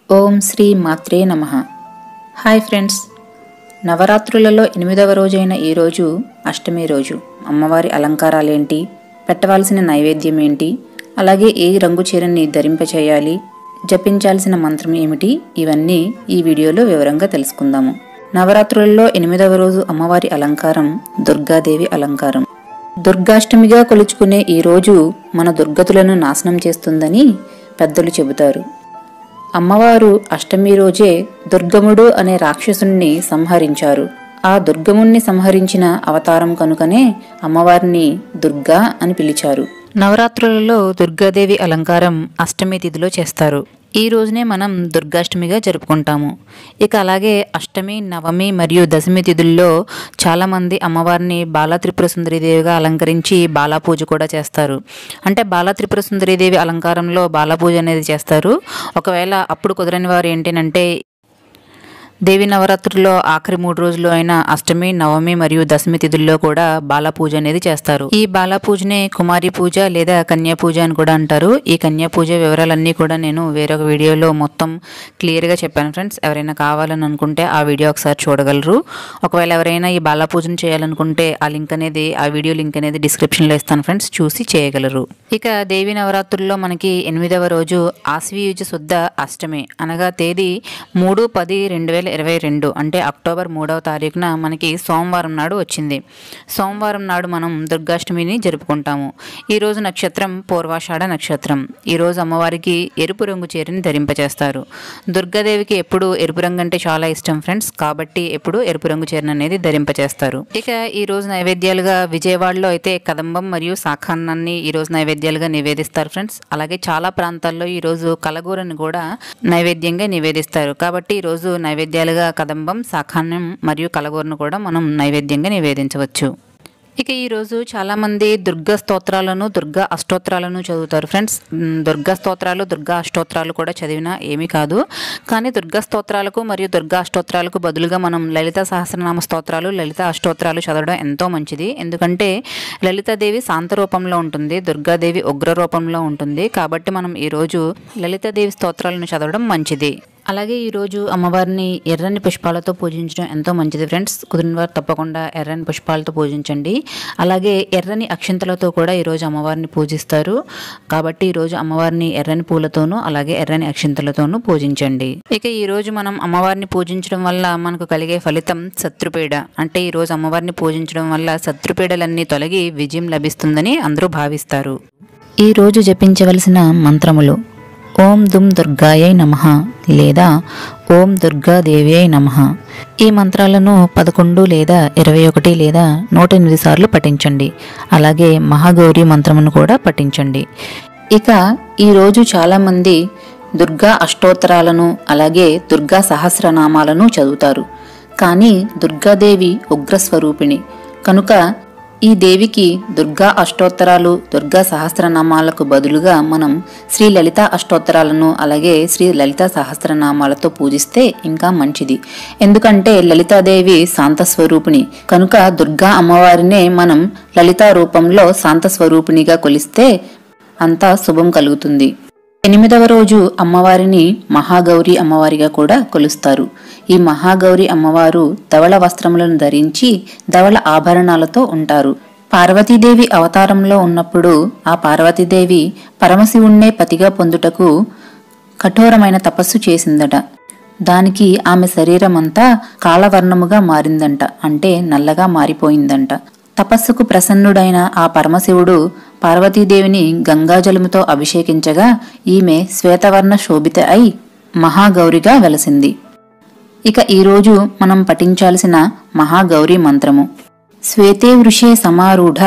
ఓం శ్రీ మాత్రే నమ hi friends నవరాత్రులలో ఎనిమిదవ రోజైన ఈ రోజు అష్టమి రోజు అమ్మవారి అలంకారాలేంటి పెట్టవలసిన నైవేద్యం ఏంటి అలాగే ఏ రంగు చీరని ధరింపచేయాలి జపించాల్సిన మంత్రం ఏమిటి ఇవన్నీ ఈ వీడియోలో వివరంగా తెలుసుకుందాము నవరాత్రులలో ఎనిమిదవ రోజు అమ్మవారి అలంకారం దుర్గాదేవి అలంకారం దుర్గాష్టమిగా కొలుచుకునే ఈ రోజు మన దుర్గతులను నాశనం చేస్తుందని పెద్దలు చెబుతారు అమ్మవారు అష్టమి రోజే దుర్గముడు అనే రాక్షసుణ్ణి సంహరించారు ఆ దుర్గముణ్ణి సంహరించిన అవతారం కనుకనే అమ్మవారిని దుర్గా అని పిలిచారు నవరాత్రులలో దుర్గాదేవి అలంకారం అష్టమి తిథిలో చేస్తారు ఈ రోజునే మనం దుర్గాష్టమిగా జరుపుకుంటాము ఇక అలాగే అష్టమి నవమి మరియు దశమి తిథుల్లో చాలామంది అమ్మవారిని బాలా త్రిపుర సుందరీదేవిగా అలంకరించి బాలా పూజ కూడా చేస్తారు అంటే బాలా త్రిపుర సుందరీదేవి అలంకారంలో బాలా పూజ అనేది చేస్తారు ఒకవేళ అప్పుడు కుదరని వారు ఏంటంటే దేవి నవరాత్రుల్లో ఆఖరి మూడు రోజులు అయిన అష్టమి నవమి మరియు దశమి తిథుల్లో కూడా బాల పూజ అనేది చేస్తారు ఈ బాల పూజనే కుమారి పూజ లేదా కన్యా పూజ అని కూడా అంటారు ఈ కన్యా పూజ వివరాలన్నీ కూడా నేను వేరొక వీడియోలో మొత్తం క్లియర్గా చెప్పాను ఫ్రెండ్స్ ఎవరైనా కావాలని అనుకుంటే ఆ వీడియో ఒకసారి చూడగలరు ఒకవేళ ఎవరైనా ఈ బాల పూజను చేయాలనుకుంటే ఆ లింక్ అనేది ఆ వీడియో లింక్ అనేది డిస్క్రిప్షన్లో ఇస్తాను ఫ్రెండ్స్ చూసి చేయగలరు ఇక దేవి నవరాత్రుల్లో మనకి ఎనిమిదవ రోజు ఆశ్వీయుజ శుద్ధ అష్టమి అనగా తేదీ మూడు పది రెండు వేల ఇరవై రెండు అంటే అక్టోబర్ మూడవ తారీఖున మనకి సోమవారం నాడు వచ్చింది సోమవారం నాడు మనం దుర్గాష్టమిని జరుపుకుంటాము ఈ రోజు నక్షత్రం పూర్వాషాఢ నక్షత్రం ఈ రోజు అమ్మవారికి ఎరుపు రంగు చీరని ధరింపచేస్తారు దుర్గాదేవికి ఎప్పుడు ఎరుపు రంగు అంటే చాలా ఇష్టం ఫ్రెండ్స్ కాబట్టి ఎప్పుడు ఎరుపు రంగు చీరను అనేది ధరింపచేస్తారు ఇక ఈ రోజు నైవేద్యాలుగా విజయవాడలో అయితే కదంబం మరియు శాఖాన్నాన్ని ఈ రోజు నైవేద్యాలుగా నివేదిస్తారు ఫ్రెండ్స్ అలాగే చాలా ప్రాంతాల్లో ఈ రోజు కలగూరని కూడా నైవేద్యంగా నివేదిస్తారు కాబట్టి ఈ రోజు నైవేద్యాలుగా కదంబం శాఖాన్నం మరియు కలగూరను కూడా మనం నైవేద్యంగా నివేదించవచ్చు ఇక ఈరోజు చాలామంది దుర్గా స్తోత్రాలను దుర్గా అష్టోత్రాలను చదువుతారు ఫ్రెండ్స్ మ్, దుర్గా స్తోత్రాలు దుర్గా అష్టోత్రాలు కూడా చదివినా ఏమీ కాదు కానీ దుర్గా స్తోత్రాలకు మరియు దుర్గా అష్టోత్రాలకు బదులుగా మనం లలిత సహస్రనామ స్తోత్రాలు లలిత అష్టోత్రాలు చదవడం ఎంతో మంచిది ఎందుకంటే లలితాదేవి శాంత రూపంలో ఉంటుంది దుర్గాదేవి ఉగ్ర రూపంలో ఉంటుంది కాబట్టి మనం ఈరోజు లలితాదేవి స్తోత్రాలను చదవడం మంచిది అలాగే ఈరోజు అమ్మవారిని ఎర్రని పుష్పాలతో పూజించడం ఎంతో మంచిది ఫ్రెండ్స్ కుదిరిన వారు తప్పకుండా ఎర్రని పుష్పాలతో పూజించండి అలాగే ఎర్రని అక్షింతలతో కూడా ఈరోజు అమ్మవారిని పూజిస్తారు కాబట్టి ఈరోజు అమ్మవారిని ఎర్రని పూలతోనూ అలాగే ఎర్రని అక్షింతలతోనూ పూజించండి ఇక ఈరోజు మనం అమ్మవారిని పూజించడం వల్ల మనకు కలిగే ఫలితం శత్రుపీడ అంటే ఈరోజు అమ్మవారిని పూజించడం వల్ల శత్రుపీడలన్నీ తొలగి విజయం లభిస్తుందని అందరూ భావిస్తారు ఈ రోజు జపించవలసిన మంత్రములు ఓం దుమ్ దుర్గాయై నమ లేదా ఓం దుర్గాదేవ్యై నమ ఈ మంత్రాలను పదకొండు లేదా ఇరవై ఒకటి లేదా నూట ఎనిమిది సార్లు పఠించండి అలాగే మహాగౌరి మంత్రమును కూడా పఠించండి ఇక ఈరోజు చాలామంది దుర్గా అష్టోత్తరాలను అలాగే దుర్గా సహస్రనామాలను చదువుతారు కానీ దుర్గాదేవి ఉగ్రస్వరూపిణి కనుక ఈ దేవికి దుర్గా అష్టోత్తరాలు దుర్గా సహస్రనామాలకు బదులుగా మనం శ్రీ లలిత అష్టోత్తరాలను అలాగే శ్రీ లలిత సహస్రనామాలతో పూజిస్తే ఇంకా మంచిది ఎందుకంటే లలితాదేవి శాంత స్వరూపిణి కనుక దుర్గా అమ్మవారినే మనం లలిత రూపంలో శాంత స్వరూపిణిగా కొలిస్తే అంతా శుభం కలుగుతుంది ఎనిమిదవ రోజు అమ్మవారిని మహాగౌరి అమ్మవారిగా కూడా కొలుస్తారు ఈ మహాగౌరి అమ్మవారు ధవళ వస్త్రములను ధరించి ధవళ ఆభరణాలతో ఉంటారు పార్వతీదేవి అవతారంలో ఉన్నప్పుడు ఆ పార్వతీదేవి పరమశివుణ్ణే పతిగా పొందుటకు కఠోరమైన తపస్సు చేసిందట దానికి ఆమె శరీరమంతా కాళవర్ణముగా మారిందంట అంటే నల్లగా మారిపోయిందంట తపస్సుకు ప్రసన్నుడైన ఆ పరమశివుడు పార్వతీదేవిని గంగాజలముతో అభిషేకించగా ఈమె శ్వేతవర్ణ శోభిత అయి మహాగౌరిగా వెలసింది ఇక ఈరోజు మనం పఠించాల్సిన మహాగౌరి మంత్రము శ్వేతే వృషే సమారూఢ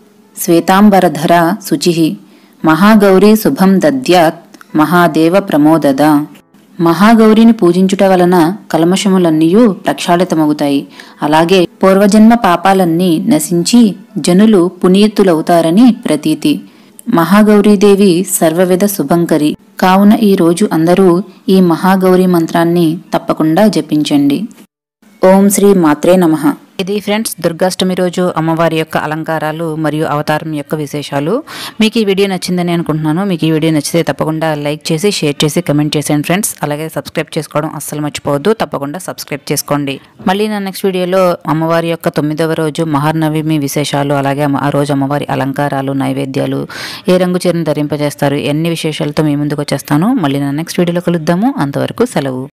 శ్వేతాంబరధర శుచి మహాగౌరీ శుభం దద్యాత్ మహాదేవ ప్రమోదద మహాగౌరిని పూజించుట వలన కల్మషములన్నీయూ ప్రక్షాళితమవుతాయి అలాగే పూర్వజన్మ పాపాలన్నీ నశించి జనులు పునీతులవుతారని ప్రతీతి మహాగౌరీదేవి సర్వవిధ శుభంకరి కావున ఈ రోజు అందరూ ఈ మహాగౌరి మంత్రాన్ని తప్పకుండా జపించండి ఓం శ్రీ మాత్రే నమః ఇది ఫ్రెండ్స్ దుర్గాష్టమి రోజు అమ్మవారి యొక్క అలంకారాలు మరియు అవతారం యొక్క విశేషాలు మీకు ఈ వీడియో నచ్చిందని అనుకుంటున్నాను మీకు ఈ వీడియో నచ్చితే తప్పకుండా లైక్ చేసి షేర్ చేసి కమెంట్ చేసేయండి ఫ్రెండ్స్ అలాగే సబ్స్క్రైబ్ చేసుకోవడం అస్సలు మర్చిపోవద్దు తప్పకుండా సబ్స్క్రైబ్ చేసుకోండి మళ్ళీ నా నెక్స్ట్ వీడియోలో అమ్మవారి యొక్క తొమ్మిదవ రోజు మహానవమి విశేషాలు అలాగే ఆ రోజు అమ్మవారి అలంకారాలు నైవేద్యాలు ఏ రంగు చీరను ధరింపజేస్తారు ఎన్ని విశేషాలతో మీ ముందుకు వచ్చేస్తాను మళ్ళీ నా నెక్స్ట్ వీడియోలో కలుద్దాము అంతవరకు సెలవు